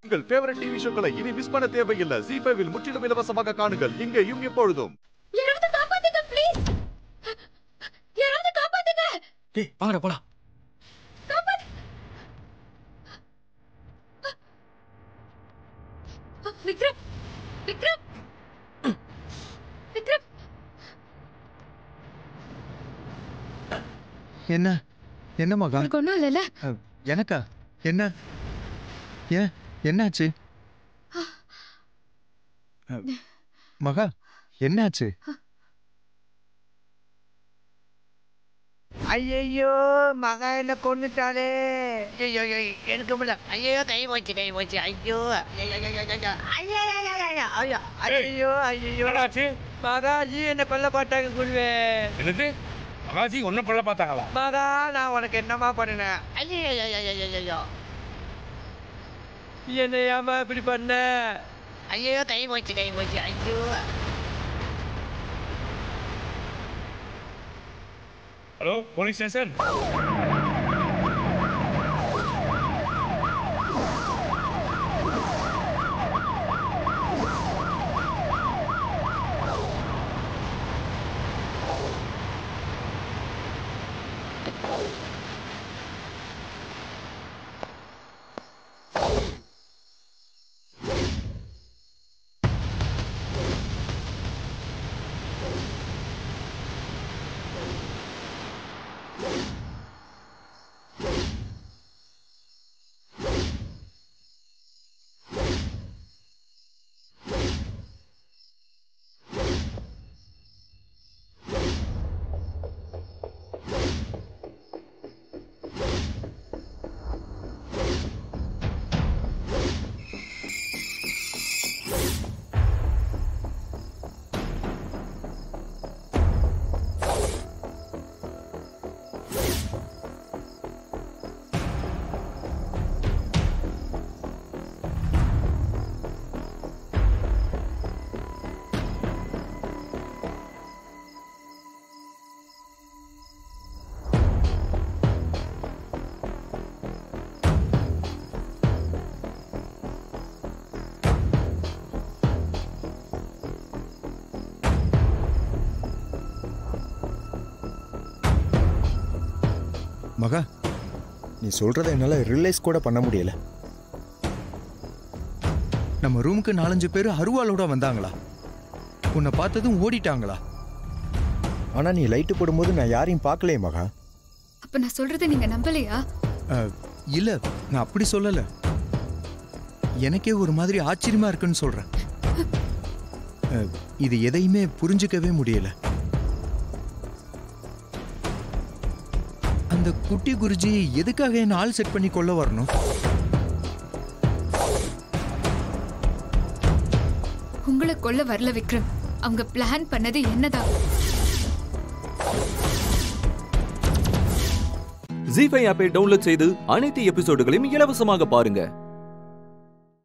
உங்கள் favourite TV ஷோக்களை இனி miss பண்ண தேவையில்லை ஜி ஃபைவில் முற்றிலும் இலவசமாக காணுங்கள் இங்கேயும் எப்பொழுதும் யாராவது காப்பாத்துங்க ப்ளீஸ் யாராவது காப்பாத்துங்க டேய் வாங்கடா போலாம் காப்பாத்து விக்ரம் விக்ரம் விக்ரம் என்ன என்ன மகா உனக்கு ஒன்றும் இல்லைல்ல அஹ், எனக்கா என்ன ஏன் என்னாச்சு அஹ், மகா என்னாச்சு ஐயோ மகா என்ன கொண்டுட்டாளே ஐயோ ஐயோ, எனக்கு முடியல ஐயோ கை போச்சு கை போச்சு ஐயோ ஐயோ ஐயோ, ஐயோ, ஐயோ, ஐயோ, ஐயோ, ஐயோ ஐயோ என்னாச்சு மகாஜி என்ன கொல்ல பார்த்தாங்க குருவே என்னது மகாஜி ஒன்னும் கொல்ல பார்த்தாங்களா மகா நான் உனக்கு என்னமா பண்ணினேன் ஐயோ ஐயோ, ஐயோ, ஐயோ, ஐயோ. என்ன ஏமா இப்படி பண்ண ஐயோ கை போச்சு கை போச்சு ஐயோ ஹலோ போலீஸ் ஸ்டேஷன் மகா நீ சொல்றத என்னால ரிலைஸ் கூட பண்ண முடியல நம்ம ரூமுக்கு நாலஞ்சு பேர் அருவாளோட வந்தாங்களா உன்னை பார்த்ததும் ஓடிட்டாங்களா ஆனா நீ லைட்டு போடும்போது நான் யாரையும் பார்க்கலையே மகா அப்ப நான் சொல்றதை நீங்க நம்பலையா அஹ், இல்ல நான் அப்படி சொல்லல எனக்கே ஒரு மாதிரி ஆச்சரியமா இருக்குன்னு சொல்றேன் அஹ், இது எதையுமே புரிஞ்சுக்கவே முடியல அந்த குட்டி குருஜி எதுக்காக என்ன ஆள் செட் பண்ணி கொள்ள வரணும் உங்களை கொல்ல வரல விக்ரம் அவங்க பிளான் பண்ணது என்னதான் ஜி ஃபைவ் ஆப்பை டவுன்லோட் செய்து அனைத்து எபிசோடுகளையும் இலவசமாக பாருங்க